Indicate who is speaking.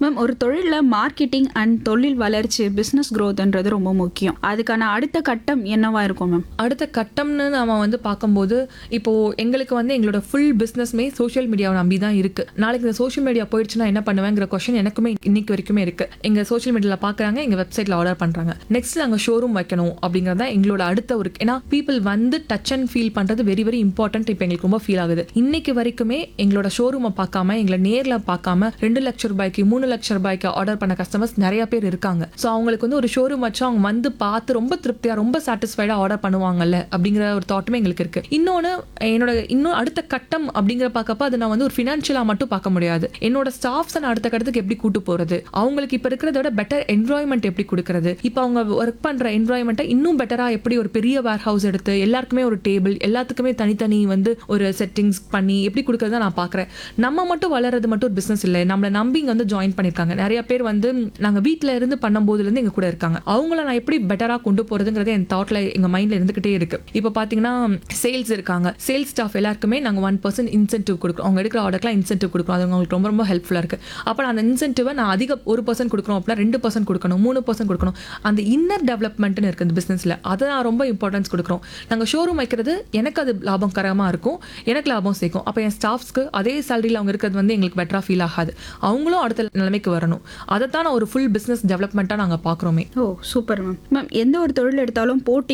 Speaker 1: ma'am ஒரு தொழிலில் marketing and தொழில் வளர்ச்சி பிஸ்னஸ் க்ரோத்ன்றது ரொம்ப முக்கியம் அதுக்கான அடுத்த கட்டம் என்னவா இருக்கும் மேம்
Speaker 2: அடுத்த கட்டம்னு நாம வந்து பார்க்கும்போது இப்போ எங்களுக்கு வந்து எங்களோட ஃபுல் பிஸ்னஸ்மே சோஷியல் மீடியாவை நம்பி தான் இருக்கு நாளைக்கு இந்த சோஷியல் மீடியா போயிடுச்சுன்னா என்ன பண்ணுவேங்கிற கொஸ்டின் எனக்குமே இன்னைக்கு வரைக்குமே இருக்கு எங்க சோஷியல் மீடியாவில் பார்க்குறாங்க எங்க வெப்சைட்ல ஆர்டர் பண்றாங்க நெக்ஸ்ட் நாங்கள் ஷோரூம் வைக்கணும் அப்படிங்கிறது தான் எங்களோட அடுத்த ஒரு ஏன்னா பீப்புள் வந்து டச் அண்ட் ஃபீல் பண்றது வெரி வெரி இம்பார்ட்டன்ட் இப்போ எங்களுக்கு ரொம்ப ஃபீல் ஆகுது இன்னைக்கு வரைக்குமே எங்களோட ஷோரூமை பார்க்காம எங்களை நேர்ல பார்க்காம ரெண்டு லட்சம் ரூபாய்க்கு மூணு லட்சம் ரூபாய்க்கு ஆர்டர் பண்ண கஸ்டமர்ஸ் நிறைய பேர் இருக்காங்க ஸோ அவங்களுக்கு வந்து ஒரு ஷோரூம் வச்சு அவங்க வந்து பார்த்து ரொம்ப திருப்தியா ரொம்ப சாட்டிஸ்ஃபைடா ஆர்டர் பண்ணுவாங்கல்ல அப்படிங்கிற ஒரு தாட்டுமே எங்களுக்கு இருக்கு இன்னொன்று என்னோட இன்னும் அடுத்த கட்டம் அப்படிங்கிற பார்க்கப்ப அது நான் வந்து ஒரு ஃபினான்ஷியலா மட்டும் பார்க்க முடியாது என்னோட ஸ்டாஃப்ஸை நான் அடுத்த கட்டத்துக்கு எப்படி கூட்டு போறது அவங்களுக்கு இப்போ இருக்கிறத விட பெட்டர் என்வாயன்மெண்ட் எப்படி கொடுக்கறது இப்போ அவங்க ஒர்க் பண்ற என்வாயன்மெண்ட்டை இன்னும் பெட்டரா எப்படி ஒரு பெரிய வேர் ஹவுஸ் எடுத்து எல்லாருக்குமே ஒரு டேபிள் எல்லாத்துக்குமே தனித்தனி வந்து ஒரு செட்டிங்ஸ் பண்ணி எப்படி கொடுக்கறத நான் பார்க்குறேன் நம்ம மட்டும் வளர்றது மட்டும் ஒரு பிஸ்னஸ் இல்லை நம்மளை நம்பி இங்க வந்து ஜாயின் பண்ணியிருக்காங்க நிறைய பேர் வந்து நாங்கள் வீட்டில் இருந்து பண்ணும்போதுலேருந்து எங்க கூட இருக்காங்க அவங்கள நான் எப்படி பெட்டராக கொண்டு போகிறதுங்கிறது என் தாட்டில் எங்கள் மைண்டில் இருந்துகிட்டே இருக்கு இப்போ பார்த்தீங்கன்னா சேல்ஸ் இருக்காங்க சேல்ஸ் ஸ்டாஃப் எல்லாருக்குமே நாங்கள் ஒன் பர்சன்ட் இன்சென்டிவ் கொடுக்குறோம் அவங்க எடுக்கிற ஆர்டர்க்குலாம் இன்சென்டிவ் கொடுக்குறோம் அது அவங்களுக்கு ரொம்ப ரொம்ப ஹெல்ப்ஃபுல்லாக இருக்கு அப்போ நான் அந்த இன்சென்டிவை நான் அதிக ஒரு பர்சன்ட் கொடுக்குறோம் அப்படின்னா ரெண்டு பர்சன்ட் கொடுக்கணும் மூணு பர்சன்ட் கொடுக்கணும் அந்த இன்னர் டெவலப்மெண்ட்னு இருக்குது இந்த பிஸ்னஸில் அதை நான் ரொம்ப இம்பார்ட்டன்ஸ் கொடுக்குறோம் நாங்கள் ஷோரூம் வைக்கிறது எனக்கு அது லாபகரமாக இருக்கும் எனக்கு லாபம் சேர்க்கும் அப்போ என் ஸ்டாஃப்ஸ்க்கு அதே சேலரியில் அவங்க இருக்கிறது வந்து எங்களுக்கு பெட்டராக ஃபீல் ஆகாது அவங்களும் அடுத்த நிலைமைக்கு வரணும் அதை தான் நான் ஒரு ஃபுல் பிஸ்னஸ் டெவலப்மெண்ட்டாக நாங்கள் பார்க்குறோமே
Speaker 1: ஓ சூப்பர் மேம் மேம் எந்த ஒரு தொழில் எடுத்தாலும் போட்டி